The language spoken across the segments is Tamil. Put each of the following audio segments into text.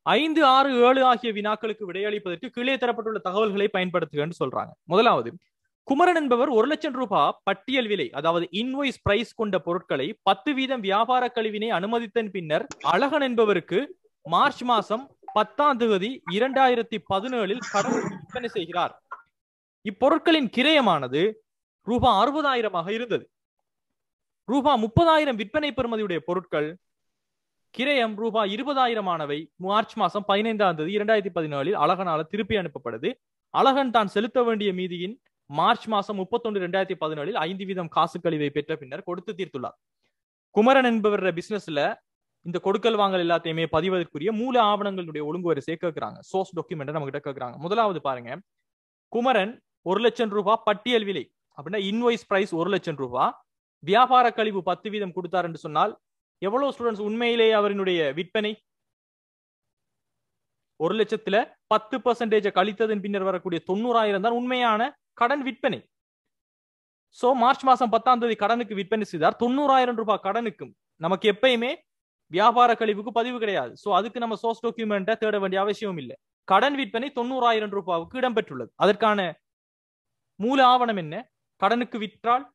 ஐந்து ஆறு ஏழு ஆகிய வினாக்களுக்கு விடையளிப்பதற்கு கீழே தரப்பட்டுள்ள தகவல்களை பயன்படுத்துகன்னு சொல்றாங்க முதலாவது குமரன் என்பவர் ஒரு லட்சம் ரூபாய் பட்டியல் விலை அதாவது இன்வாய்ஸ் பிரைஸ் கொண்ட பொருட்களை பத்து வீதம் வியாபார கழிவினை அனுமதித்தன் பின்னர் அழகன் என்பவருக்கு மார்ச் மாசம் பத்தாம் தேதி இரண்டாயிரத்தி பதினேழில் கடன் விற்பனை செய்கிறார் இப்பொருட்களின் கிரயமானது ரூபாய் அறுபதாயிரமாக இருந்தது ரூபாய் முப்பதாயிரம் விற்பனை பெறுமதியுடைய பொருட்கள் கிரயம் ரூபாய் இருபதாயிரமானவை மார்ச் மாசம் பதினைந்தாம் தேதி இரண்டாயிரத்தி பதினேழில் அழகனால திருப்பி அனுப்பப்படுது அழகன் தான் செலுத்த வேண்டிய மீதியின் மார்ச் மாசம் முப்பத்தொன்று இரண்டாயிரத்தி பதினேழில் ஐந்து வீதம் காசு கழிவை பெற்ற பின்னர் கொடுத்து தீர்த்துள்ளார் குமரன் என்பவர் பிசினஸ்ல இந்த கொடுக்கல் வாங்கல் எல்லாத்தையுமே பதிவதற்குரிய மூல ஆவணங்களுடைய ஒழுங்கு வரிசையை கேட்கிறாங்க சோர்ஸ் டாக்குமெண்ட் நம்ம கிட்ட கேட்கறாங்க முதலாவது பாருங்க குமரன் ஒரு லட்சம் ரூபாய் பட்டியல் விலை அப்படின்னா இன்வாய்ஸ் பிரைஸ் ஒரு லட்சம் ரூபாய் வியாபார கழிவு பத்து வீதம் கொடுத்தார் என்று சொன்னால் எவ்வளவு ஸ்டூடெண்ட்ஸ் உண்மையிலேயே அவரினுடைய விற்பனை ஒரு லட்சத்துல பத்து பர்சன்டேஜ் கழித்ததன் பின்னர் வரக்கூடிய தொண்ணூறாயிரம் தான் உண்மையான கடன் விற்பனை சோ மார்ச் மாசம் பத்தாம் தேதி கடனுக்கு விற்பனை செய்தார் தொண்ணூறாயிரம் ரூபாய் கடனுக்கும் நமக்கு எப்பயுமே வியாபார கழிவுக்கு பதிவு கிடையாது சோ அதுக்கு நம்ம சோர்ஸ் டாக்குமெண்ட்டை தேட வேண்டிய அவசியம் இல்லை கடன் விற்பனை தொண்ணூறாயிரம் ரூபாவுக்கு இடம்பெற்றுள்ளது அதற்கான மூல ஆவணம் என்ன கடனுக்கு விற்றால்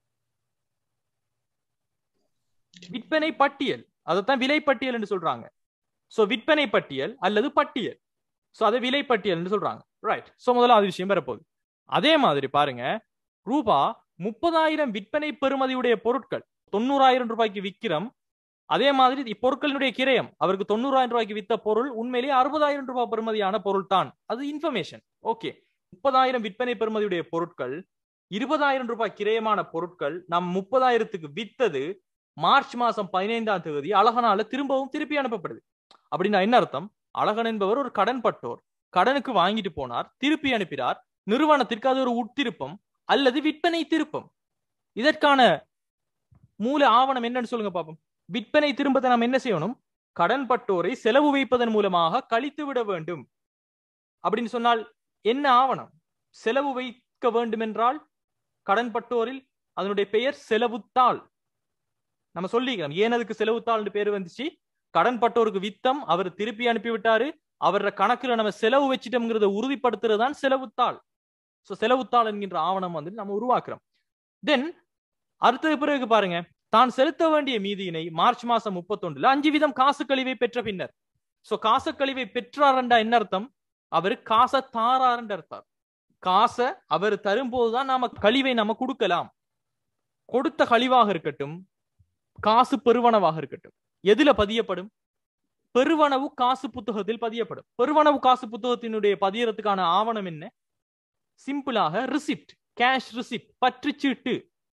விற்பனை பட்டியல் அதைத்தான் விலை பட்டியல் என்று சொல்றாங்க சோ விற்பனை பட்டியல் அல்லது பட்டியல் சோ அதை விலை பட்டியல் என்று சொல்றாங்க ரைட் சோ முதலாவது விஷயம் வரப்போகுது அதே மாதிரி பாருங்க ரூபா முப்பதாயிரம் விற்பனை பெறுமதியுடைய பொருட்கள் தொண்ணூறாயிரம் ரூபாய்க்கு விற்கிறோம் அதே மாதிரி இப்பொருட்களினுடைய கிரயம் அவருக்கு தொண்ணூறாயிரம் ரூபாய்க்கு வித்த பொருள் உண்மையிலேயே அறுபதாயிரம் ரூபாய் பெறுமதியான பொருள் தான் அது இன்ஃபர்மேஷன் ஓகே முப்பதாயிரம் விற்பனை பெறுமதியுடைய பொருட்கள் இருபதாயிரம் ரூபாய் கிரயமான பொருட்கள் நம் முப்பதாயிரத்துக்கு வித்தது மார்ச் மாசம் பதினைந்தாம் தேதி அழகனால திரும்பவும் திருப்பி அனுப்பப்படுது அப்படின்னா என்ன அர்த்தம் அழகன் என்பவர் ஒரு கடன் பட்டோர் கடனுக்கு வாங்கிட்டு போனார் திருப்பி அனுப்பினார் நிறுவனத்திற்கு அது ஒரு உட்திருப்பம் அல்லது விற்பனை திருப்பம் இதற்கான மூல ஆவணம் என்னன்னு சொல்லுங்க பாப்போம் விற்பனை திரும்பத்தை நாம் என்ன செய்யணும் கடன் பட்டோரை செலவு வைப்பதன் மூலமாக கழித்து விட வேண்டும் அப்படின்னு சொன்னால் என்ன ஆவணம் செலவு வைக்க வேண்டும் என்றால் கடன் பட்டோரில் அதனுடைய பெயர் செலவுத்தாள் நம்ம சொல்லிக்கிறோம் ஏன் அதுக்கு செலவுத்தாள்னு பேர் வந்துச்சு கடன் பட்டோருக்கு வித்தம் அவர் திருப்பி அனுப்பி விட்டாரு அவரோட கணக்குல நம்ம செலவு வச்சிட்டோம்ங்கிறத உறுதிப்படுத்துறது தான் செலவுத்தாள் ஸோ செலவுத்தாள் என்கின்ற ஆவணம் வந்து நம்ம உருவாக்குறோம் தென் அடுத்தது பிறகு பாருங்க தான் செலுத்த வேண்டிய மீதியினை மார்ச் மாசம் முப்பத்தொன்றுல அஞ்சு வீதம் காசு கழிவை பெற்ற பின்னர் சோ காசு கழிவை பெற்றார்ன்றா என்ன அர்த்தம் அவர் காசை தாராருன்ற அர்த்தம் காசை அவர் தரும்போதுதான் நாம கழிவை நம்ம கொடுக்கலாம் கொடுத்த கழிவாக இருக்கட்டும் காசு பெருவனவாக இருக்கட்டும் எதுல பதியப்படும் பெருவனவு காசு புத்தகத்தில் பதியப்படும் பெருவனவு காசு புத்தகத்தினுடைய பதியறதுக்கான ஆவணம் என்ன சிம்பிளாக ரிசிப்ட் கேஷ் ரிசிப்ட் பற்றுச்சீட்டு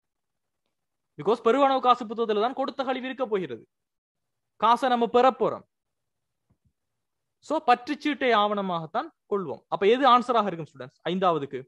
பிகாஸ் பெருவனவு காசு புத்தகத்துல தான் கொடுத்த கழிவு இருக்க போகிறது காசை நம்ம பெற போறோம் சோ பற்றுச்சீட்டை ஆவணமாகத்தான் கொள்வோம் அப்ப எது ஆன்சராக இருக்கும் ஸ்டூடெண்ட்ஸ் ஐந்தாவதுக்கு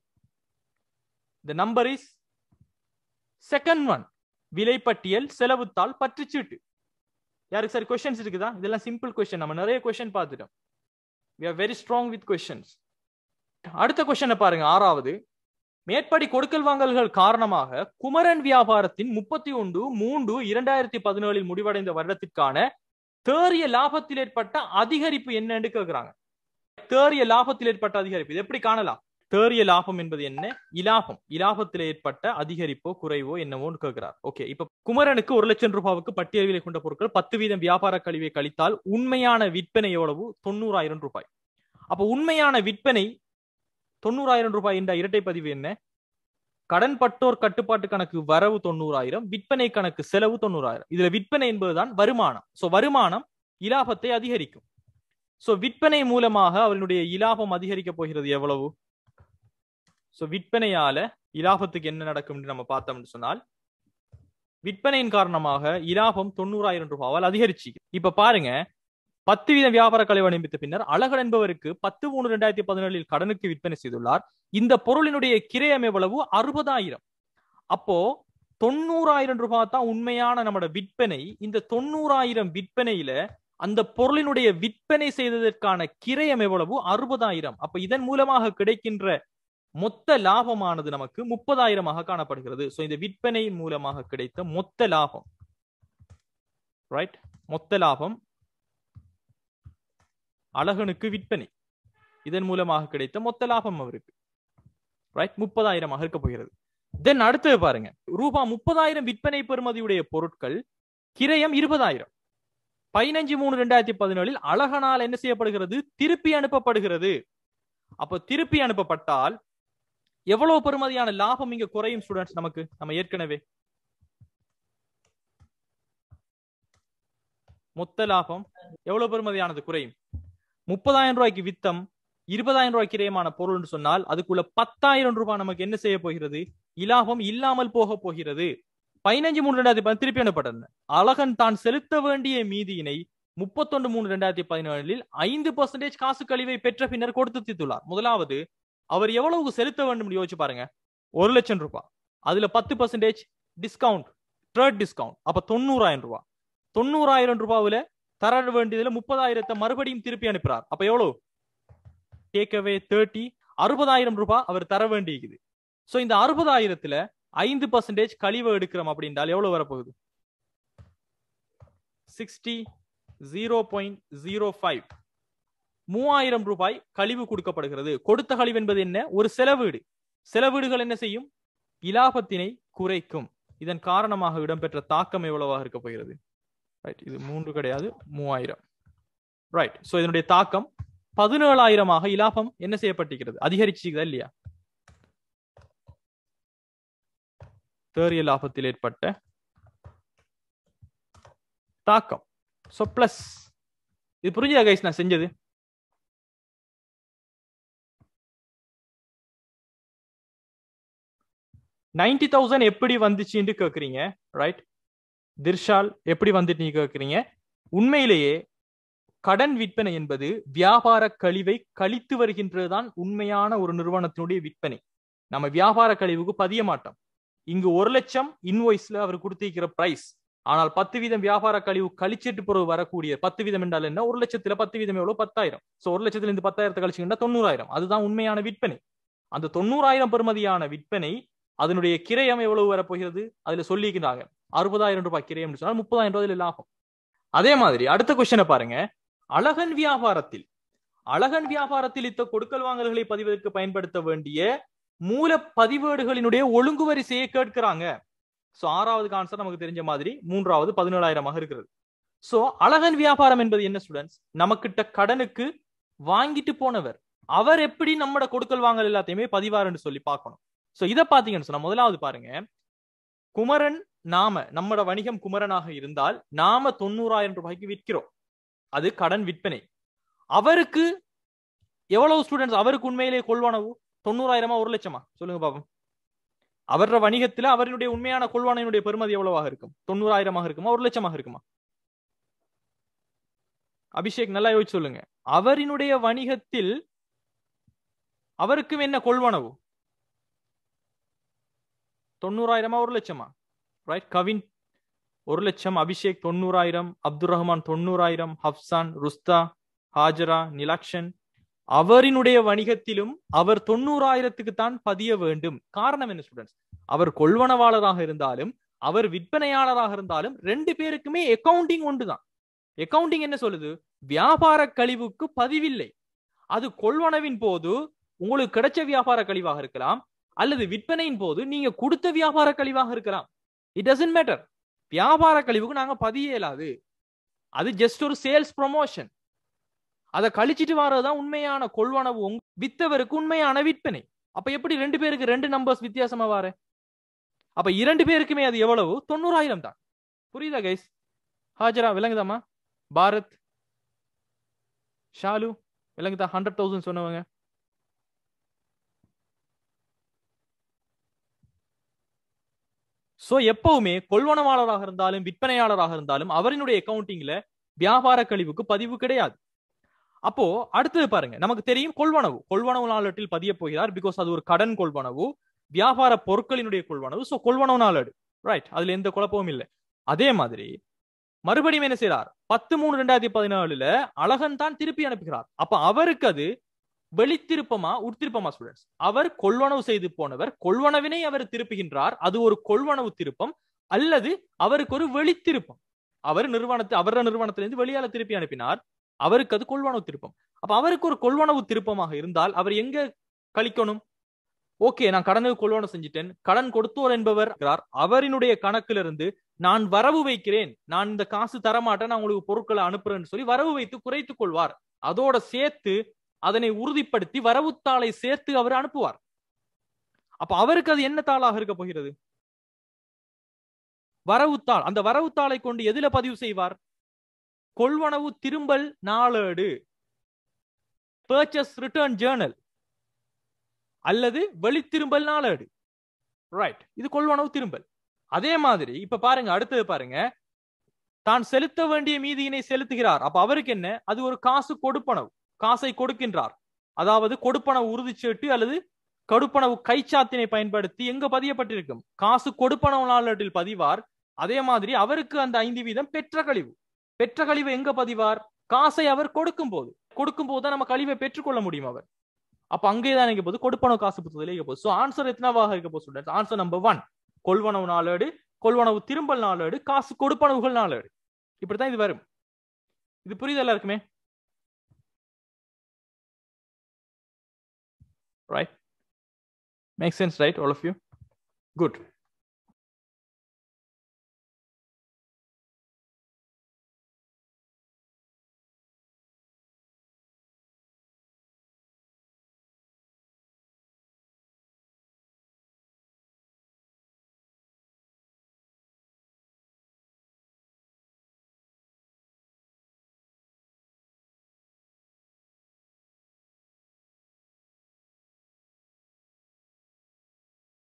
the number is second one விலைப்பட்டியல் செலவுத்தாள் பற்றுச்சீட்டு யாருக்கு சார் கொஸ்டின்ஸ் இருக்குதா இதெல்லாம் சிம்பிள் கொஸ்டின் நம்ம நிறைய கொஸ்டின் பார்த்துட்டோம் we are very strong with questions அடுத்த கொஸ்டினை பாருங்க ஆறாவது மேற்படி கொடுக்கல் வாங்கல்கள் காரணமாக குமரன் வியாபாரத்தின் முப்பத்தி ஒன்று மூன்று இரண்டாயிரத்தி பதினேழில் முடிவடைந்த வருடத்திற்கான தேறிய லாபத்தில் ஏற்பட்ட அதிகரிப்பு என்னன்னு கேட்கிறாங்க தேறிய லாபத்தில் ஏற்பட்ட அதிகரிப்பு இது எப்படி காணலாம் தேறிய லாபம் என்பது என்ன இலாபம் இலாபத்தில் ஏற்பட்ட அதிகரிப்போ குறைவோ என்னவோன்னு கேட்கிறார் ஓகே இப்ப குமரனுக்கு ஒரு லட்சம் ரூபாவுக்கு பட்டியல் விலை கொண்ட பொருட்கள் பத்து வீதம் வியாபார கழிவை கழித்தால் உண்மையான விற்பனை எவ்வளவு தொண்ணூறாயிரம் ரூபாய் அப்ப உண்மையான விற்பனை தொண்ணூறாயிரம் ரூபாய் என்ற இரட்டை பதிவு என்ன கடன் பட்டோர் கட்டுப்பாட்டு கணக்கு வரவு தொண்ணூறாயிரம் விற்பனை கணக்கு செலவு தொண்ணூறாயிரம் இதுல விற்பனை என்பதுதான் வருமானம் சோ வருமானம் இலாபத்தை அதிகரிக்கும் சோ விற்பனை மூலமாக அவர்களுடைய இலாபம் அதிகரிக்க போகிறது எவ்வளவு சோ விற்பனையால இலாபத்துக்கு என்ன நடக்கும் நம்ம பார்த்தோம்னு சொன்னால் விற்பனையின் காரணமாக இலாபம் தொண்ணூறாயிரம் ரூபாவால் அதிகரிச்சு இப்ப பாருங்க பத்து வீத வியாபார கழிவு அனுப்பித்த பின்னர் அழகன் என்பவருக்கு பத்து மூணு ரெண்டாயிரத்தி பதினேழில் கடனுக்கு விற்பனை செய்துள்ளார் இந்த பொருளினுடைய கிரயம் எவ்வளவு அறுபதாயிரம் அப்போ தொண்ணூறாயிரம் ரூபாய் தான் உண்மையான நம்மளோட விற்பனை இந்த தொண்ணூறாயிரம் விற்பனையில அந்த பொருளினுடைய விற்பனை செய்ததற்கான கிரயம் எவ்வளவு அறுபதாயிரம் அப்ப இதன் மூலமாக கிடைக்கின்ற மொத்த லாபமானது நமக்கு முப்பதாயிரமாக காணப்படுகிறது சோ இந்த விற்பனை மூலமாக கிடைத்த மொத்த லாபம் ரைட் மொத்த லாபம் அழகனுக்கு விற்பனை இதன் மூலமாக கிடைத்த மொத்த லாபம் அவருக்கு ரைட் முப்பதாயிரமாக இருக்க போகிறது தென் அடுத்தது பாருங்க ரூபா முப்பதாயிரம் விற்பனை பெறுமதியுடைய பொருட்கள் கிரயம் இருபதாயிரம் பதினஞ்சு மூணு ரெண்டாயிரத்தி பதினேழில் அழகனால் என்ன செய்யப்படுகிறது திருப்பி அனுப்பப்படுகிறது அப்போ திருப்பி அனுப்பப்பட்டால் எவ்வளவு பெறுமதியான லாபம் இங்க குறையும் ஸ்டூடெண்ட்ஸ் நமக்கு நம்ம ஏற்கனவே மொத்த லாபம் எவ்வளவு பெறுமதியானது குறையும் முப்பதாயிரம் ரூபாய்க்கு வித்தம் இருபதாயிரம் ரூபாய்க்கு கிரயமான பொருள்னு சொன்னால் அதுக்குள்ள பத்தாயிரம் ரூபாய் நமக்கு என்ன செய்ய போகிறது இலாபம் இல்லாமல் போக போகிறது பதினஞ்சு மூணு ரெண்டாயிரத்தி பதினஞ்சு திருப்பி அனுப்பப்பட்டது அழகன் தான் செலுத்த வேண்டிய மீதியினை முப்பத்தொன்று மூணு ரெண்டாயிரத்தி பதினேழில் ஐந்து பர்சன்டேஜ் காசு கழிவை பெற்ற பின்னர் கொடுத்து தீர்த்துள்ளார் முதலாவது அவர் எவ்வளவு செலுத்த வேண்டும் யோசிச்சு பாருங்க ஒரு லட்சம் ரூபாய் அதுல பத்து பர்சன்டேஜ் டிஸ்கவுண்ட் த்ரட் டிஸ்கவுண்ட் அப்ப தொண்ணூறாயிரம் ரூபாய் தொண்ணூறாயிரம் ரூபாவில தர வேண்டியதுல முப்பதாயிரத்தை மறுபடியும் திருப்பி அனுப்புறார் அப்ப எவ்வளவு டேக் அவே தேர்ட்டி அறுபதாயிரம் ரூபாய் அவர் தர வேண்டியிருக்குது சோ இந்த அறுபதாயிரத்துல ஐந்து பர்சன்டேஜ் கழிவு எடுக்கிறோம் அப்படின்றால் எவ்வளவு வரப்போகுது sixty zero point zero five மூவாயிரம் ரூபாய் கழிவு கொடுக்கப்படுகிறது கொடுத்த கழிவு என்பது என்ன ஒரு செலவீடு செலவீடுகள் என்ன செய்யும் இலாபத்தினை குறைக்கும் இதன் காரணமாக இடம்பெற்ற தாக்கம் எவ்வளவாக இருக்க போகிறது ரைட் இது மூன்று கிடையாது மூவாயிரம் ரைட் சோ இதனுடைய தாக்கம் பதினேழாயிரமாக இலாபம் என்ன செய்யப்பட்டிருக்கிறது அதிகரிச்சுக்குதா இல்லையா தேறிய லாபத்தில் ஏற்பட்ட தாக்கம் சோ பிளஸ் இது புரிஞ்சதா கைஸ் நான் செஞ்சது நைன்டி தௌசண்ட் எப்படி வந்துச்சுன்னு கேக்குறீங்க ரைட் திர்ஷால் எப்படி வந்துட்டு நீங்க கேக்குறீங்க உண்மையிலேயே கடன் விற்பனை என்பது வியாபார கழிவை கழித்து வருகின்றதுதான் உண்மையான ஒரு நிறுவனத்தினுடைய விற்பனை நம்ம வியாபார கழிவுக்கு பதிய மாட்டோம் இங்கு ஒரு லட்சம் இன்வாய்ஸ்ல அவர் கொடுத்திருக்கிற பிரைஸ் ஆனால் பத்து வீதம் வியாபார கழிவு கழிச்சிட்டு பிறகு வரக்கூடிய பத்து வீதம் என்றால் என்ன ஒரு லட்சத்துல பத்து வீதம் எவ்வளவு பத்தாயிரம் சோ ஒரு லட்சத்துல இருந்து பத்தாயிரத்தை கழிச்சுக்கிட்டா தொண்ணூறாயிரம் அதுதான் உண்மையான விற்பனை அந்த தொண்ணூறாயிரம் பெறுமதியான விற்பனை அதனுடைய கிரயம் எவ்வளவு வரப்போகிறது அதுல சொல்லிக்கிறாங்க அறுபதாயிரம் ரூபாய் கிரயம் சொன்னால் முப்பதாயிரம் ரூபாய் லாபம் அதே மாதிரி அடுத்த கொஸ்டினை பாருங்க அழகன் வியாபாரத்தில் அழகன் வியாபாரத்தில் இத்த கொடுக்கல் வாங்கல்களை பதிவதற்கு பயன்படுத்த வேண்டிய மூல பதிவேடுகளினுடைய ஒழுங்கு வரிசையை கேட்கிறாங்க சோ ஆறாவது கான்செப்ட் நமக்கு தெரிஞ்ச மாதிரி மூன்றாவது பதினேழாயிரமாக இருக்கிறது சோ அழகன் வியாபாரம் என்பது என்ன ஸ்டூடெண்ட்ஸ் நமக்கிட்ட கடனுக்கு வாங்கிட்டு போனவர் அவர் எப்படி நம்மட கொடுக்கல் வாங்கல் எல்லாத்தையுமே பதிவாருன்னு சொல்லி பார்க்கணும் சோ இதை பாத்தீங்கன்னு சொன்னா முதலாவது பாருங்க குமரன் நாம நம்மட வணிகம் குமரனாக இருந்தால் நாம தொண்ணூறாயிரம் ரூபாய்க்கு விற்கிறோம் அது கடன் விற்பனை அவருக்கு எவ்வளவு ஸ்டூடெண்ட்ஸ் அவருக்கு உண்மையிலேயே கொள்வனவு தொண்ணூறாயிரமா ஒரு லட்சமா சொல்லுங்க பாப்போம் அவர வணிகத்துல அவருடைய உண்மையான கொள்வானையினுடைய பெருமதி எவ்வளவாக இருக்கும் தொண்ணூறாயிரமாக இருக்குமா ஒரு லட்சமாக இருக்குமா அபிஷேக் நல்லா யோசிச்சு சொல்லுங்க அவரினுடைய வணிகத்தில் அவருக்கும் என்ன கொள்வனவு தொண்ணூறாயிரமா ஒரு லட்சமா ரைட் கவின் ஒரு லட்சம் அபிஷேக் தொண்ணூறாயிரம் அப்துல் ரஹ்மான் தொண்ணூறாயிரம் ஹப்சான் ருஸ்தா ஹாஜரா நிலாக்ஷன் அவரினுடைய வணிகத்திலும் அவர் தொண்ணூறாயிரத்துக்கு தான் பதிய வேண்டும் காரணம் என்ன ஸ்டூடெண்ட்ஸ் அவர் கொள்வனவாளராக இருந்தாலும் அவர் விற்பனையாளராக இருந்தாலும் ரெண்டு பேருக்குமே அக்கவுண்டிங் ஒன்றுதான் அக்கவுண்டிங் என்ன சொல்லுது வியாபார கழிவுக்கு பதிவில்லை அது கொள்வனவின் போது உங்களுக்கு கிடைச்ச வியாபார கழிவாக இருக்கலாம் அல்லது விற்பனையின் போது நீங்க கொடுத்த வியாபார கழிவாக இருக்கலாம் இட் டசன்ட் மேட்டர் வியாபார கழிவுக்கு நாங்க பதிய இயலாது அது ஜஸ்ட் ஒரு சேல்ஸ் ப்ரொமோஷன் அதை கழிச்சிட்டு வர்றதுதான் உண்மையான கொள்வனவு வித்தவருக்கு உண்மையான விற்பனை அப்ப எப்படி ரெண்டு பேருக்கு ரெண்டு நம்பர்ஸ் வித்தியாசமா வார அப்ப இரண்டு பேருக்குமே அது எவ்வளவு தொண்ணூறாயிரம் தான் புரியுதா கைஸ் ஹாஜரா விளங்குதாமா பாரத் ஷாலு விளங்குதா ஹண்ட்ரட் தௌசண்ட் சொன்னவங்க சோ எப்பவுமே கொள்வனவாளராக இருந்தாலும் விற்பனையாளராக இருந்தாலும் அவரினுடைய அக்கவுண்டிங்ல வியாபார கழிவுக்கு பதிவு கிடையாது அப்போ அடுத்தது பாருங்க நமக்கு தெரியும் கொள்வனவு கொள்வனவு நாளட்டில் பதிய போகிறார் பிகாஸ் அது ஒரு கடன் கொள்வனவு வியாபார பொருட்களினுடைய கொள்வனவு சோ கொள்வனவு நாளடு ரைட் அதுல எந்த குழப்பமும் இல்லை அதே மாதிரி மறுபடியும் என்ன செய்யறார் பத்து மூணு ரெண்டாயிரத்தி பதினாலுல அழகன் தான் திருப்பி அனுப்புகிறார் அப்ப அவருக்கு அது வெளித்திருப்பமா உட்திருப்பமா ஸ்டூடெண்ட்ஸ் அவர் கொள்வனவு செய்து போனவர் கொள்வனவினை அவர் திருப்புகின்றார் அது ஒரு கொள்வனவு திருப்பம் அல்லது அவருக்கு ஒரு வெளித்திருப்பம் அவர் நிறுவனத்தை அவர நிறுவனத்திலிருந்து வெளியால திருப்பி அனுப்பினார் அவருக்கு அது கொள்வனவு திருப்பம் அப்ப அவருக்கு ஒரு கொள்வனவு திருப்பமாக இருந்தால் அவர் எங்க கழிக்கணும் ஓகே நான் கடனுக்கு கொள்வனவு செஞ்சுட்டேன் கடன் கொடுத்தோர் என்பவர் இருக்கிறார். அவரினுடைய கணக்கிலிருந்து நான் வரவு வைக்கிறேன் நான் இந்த காசு தரமாட்டேன் நான் உங்களுக்கு பொருட்களை அனுப்புறேன்னு சொல்லி வரவு வைத்து குறைத்துக் கொள்வார் அதோட சேர்த்து அதனை உறுதிப்படுத்தி வரவுத்தாளை சேர்த்து அவர் அனுப்புவார் அப்ப அவருக்கு அது என்ன தாளாக இருக்க போகிறது வரவுத்தாள் அந்த வரவுத்தாளை கொண்டு எதுல பதிவு செய்வார் கொள்வனவு திரும்பல் நாளேடு பர்ச்சேஸ் ரிட்டர்ன் ஜேர்னல் அல்லது வெளித்திரும்பல் நாளேடு ரைட் இது கொள்வனவு திரும்பல் அதே மாதிரி இப்ப பாருங்க அடுத்தது பாருங்க தான் செலுத்த வேண்டிய மீதியினை செலுத்துகிறார் அப்ப அவருக்கு என்ன அது ஒரு காசு கொடுப்பனவு காசை கொடுக்கின்றார் அதாவது கொடுப்பனவு உறுதிச்சீட்டு அல்லது கொடுப்பனவு கைச்சாத்தினை பயன்படுத்தி எங்க பதியப்பட்டிருக்கும் காசு கொடுப்பனவு நாளேட்டில் பதிவார் அதே மாதிரி அவருக்கு அந்த ஐந்து வீதம் பெற்ற கழிவு பெற்ற கழிவு எங்க பதிவார் காசை அவர் கொடுக்கும் போது கொடுக்கும் போது தான் நம்ம கழிவை பெற்றுக்கொள்ள முடியும் அவர் அப்ப அங்கேதான் இருக்க போது கொடுப்பனவு காசு புத்தகத்தில் இருக்க போகுது ஸோ ஆன்சர் எத்தனாவாக இருக்க போகுது ஸ்டூடெண்ட்ஸ் ஆன்சர் நம்பர் ஒன் கொள்வனவு நாளேடு கொள்வனவு திரும்பல் நாளேடு காசு கொடுப்பனவுகள் நாளேடு இப்படித்தான் இது வரும் இது புரியுது எல்லாருக்குமே right make sense right all of you good